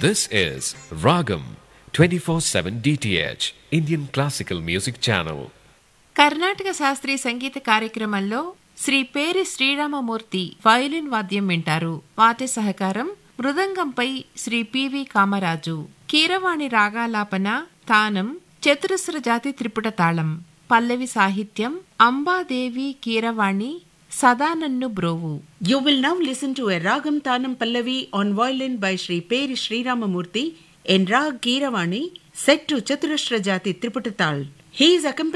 This is Ragam 24/7 DTH Indian Classical Music Channel. Karnataka శాస్త్రీయ సంగీత కార్యక్రమంలో శ్రీ పేరి శ్రీరామమూర్తి వయలిన్ వాద్యం వింటారు వాటి సహకారం మృదంగంపై శ్రీ పివి కామరాజు కీరవాణి రాగాలాపన తానం చతురస్ర జాతి త్రిపుట తాళం పల్లవి సాహిత్యం Ambadevi Keeravani సదానన్ను బ్రోవు You will now listen to a Ragam Tanam Pallavi on violin by Sri Peri Sri Ramamurthy in Rag Kiravani set to Chaturashra Jati Triputatal. He is accompanied